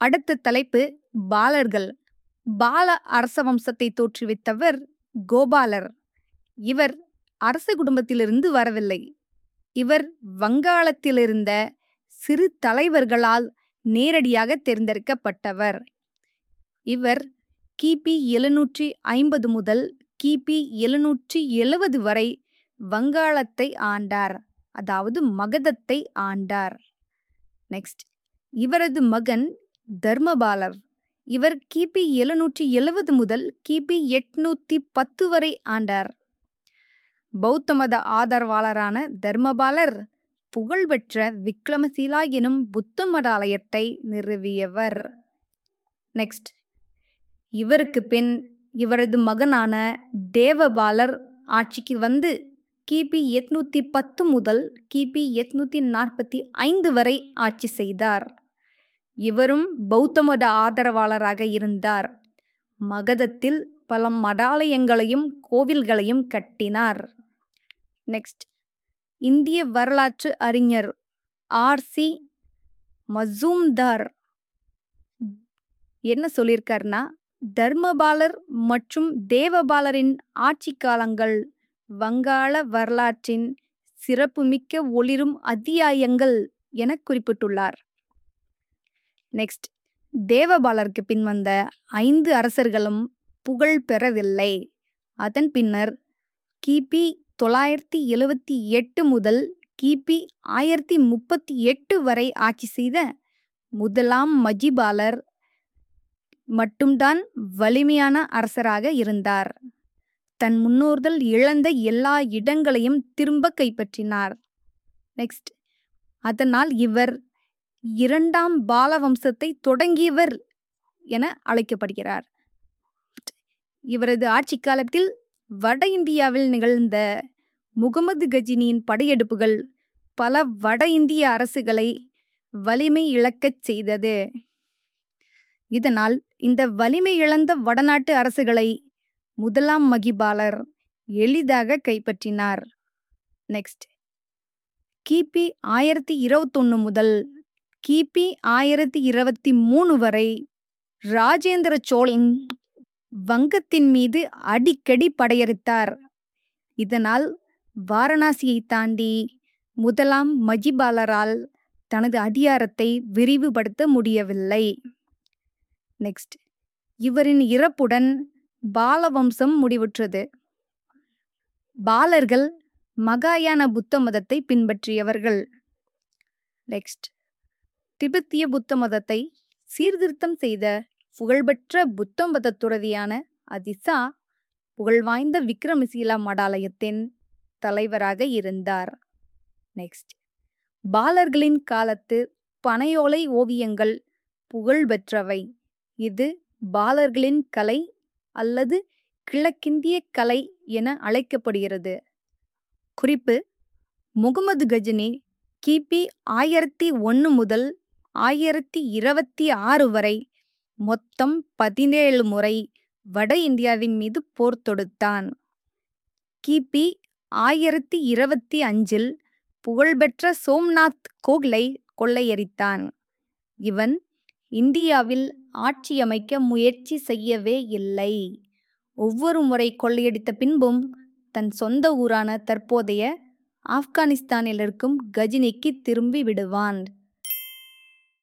அடுத்த தலைப்பு பாலர்கள் பால அரச வம்சத்தை தோற்றுவித்தவர் கோபாலர் இவர் அரச குடும்பத்திலிருந்து வரவில்லை இவர் வங்காளத்திலிருந்த சிறு தலைவர்களால் நேரடியாக தேர்ந்தெடுக்கப்பட்டவர் இவர் கிபி எழுநூற்றி ஐம்பது முதல் கிபி எழுநூற்றி எழுவது வரை வங்காளத்தை ஆண்டார் அதாவது மகதத்தை ஆண்டார் நெக்ஸ்ட் இவரது மகன் தர்மபாலர் இவர் கிபி எழுநூற்றி எழுவது முதல் கிபி எட்நூத்தி பத்து வரை ஆண்டார் பௌத்த மத ஆதரவாளரான தர்மபாலர் புகழ்பெற்ற விக்ரமசீலா எனும் புத்த மத ஆலயத்தை நிறுவியவர் நெக்ஸ்ட் இவருக்கு பின் இவரது மகனான தேவபாலர் ஆட்சிக்கு வந்து கிபி எட்நூத்தி பத்து முதல் கிபி எட்நூத்தி நாற்பத்தி ஐந்து வரை ஆட்சி செய்தார் இவரும் பௌத்த மத ஆதரவாளராக இருந்தார் மகதத்தில் பல மடாலயங்களையும் கோவில்களையும் கட்டினார் நெக்ஸ்ட் இந்திய வரலாற்று அறிஞர் ஆர் சி மசூம்தார் என்ன சொல்லியிருக்காருன்னா தர்மபாலர் மற்றும் தேவபாலரின் ஆட்சி காலங்கள் வங்காள வரலாற்றின் சிறப்புமிக்க ஒளிரும் அத்தியாயங்கள் என குறிப்பிட்டுள்ளார் நெக்ஸ்ட் தேவபாலருக்கு பின் வந்த ஐந்து அரசர்களும் புகழ் பெறவில்லை அதன் பின்னர் கிபி தொள்ளாயிரத்தி எழுவத்தி எட்டு முதல் கிபி ஆயிரத்தி முப்பத்தி எட்டு வரை ஆட்சி செய்த முதலாம் மஜிபாலர் மட்டும்தான் வலிமையான அரசராக இருந்தார் தன் முன்னோர்கள் இழந்த எல்லா இடங்களையும் திரும்ப கைப்பற்றினார் நெக்ஸ்ட் அதனால் இவர் இரண்டாம் பால வம்சத்தை தொடங்கியவர் என அழைக்கப்படுகிறார் இவரது ஆட்சி காலத்தில் வட இந்தியாவில் நிகழ்ந்த முகமது கஜினியின் படையெடுப்புகள் பல வட இந்திய அரசுகளை வலிமை இழக்கச் செய்தது இதனால் இந்த வலிமை இழந்த வடநாட்டு அரசுகளை முதலாம் மகிபாலர் எளிதாக கைப்பற்றினார் நெக்ஸ்ட் கிபி ஆயிரத்தி இருபத்தொன்னு முதல் கிபி ஆயிரத்தி இருபத்தி மூணு வரை ராஜேந்திர சோழன் வங்கத்தின் மீது அடிக்கடி படையெடுத்தார் இதனால் வாரணாசியை தாண்டி முதலாம் மஜிபாலரால் தனது அதிகாரத்தை விரிவுபடுத்த முடியவில்லை நெக்ஸ்ட் இவரின் இறப்புடன் பாலவம்சம் முடிவுற்றது பாலர்கள் மகாயான புத்த மதத்தை பின்பற்றியவர்கள் நெக்ஸ்ட் திபெத்திய புத்த மதத்தை சீர்திருத்தம் செய்த புகழ்பெற்ற புத்த மத துறவியான அதிசா புகழ்வாய்ந்த விக்ரமசீலா மடாலயத்தின் தலைவராக இருந்தார் நெக்ஸ்ட் பாலர்களின் காலத்து பனையோலை ஓவியங்கள் புகழ்பெற்றவை இது பாலர்களின் கலை அல்லது கிழக்கிந்திய கலை என அழைக்கப்படுகிறது குறிப்பு முகமது கஜினி கிபி ஆயிரத்தி ஒன்று முதல் ஆயிரத்தி இருபத்தி ஆறு வரை மொத்தம் பதினேழு முறை வட இந்தியாவின் மீது போர் தொடுத்தான் கிபி ஆயிரத்தி இருபத்தி அஞ்சில் புகழ்பெற்ற சோம்நாத் கோக்லை கொள்ளையடித்தான் இவன் இந்தியாவில் ஆட்சியமைக்க முயற்சி செய்யவே இல்லை ஒவ்வொரு முறை கொள்ளையடித்த பின்பும் தன் சொந்த ஊரான தற்போதைய ஆப்கானிஸ்தானில் இருக்கும் கஜினிக்கு திரும்பி விடுவான்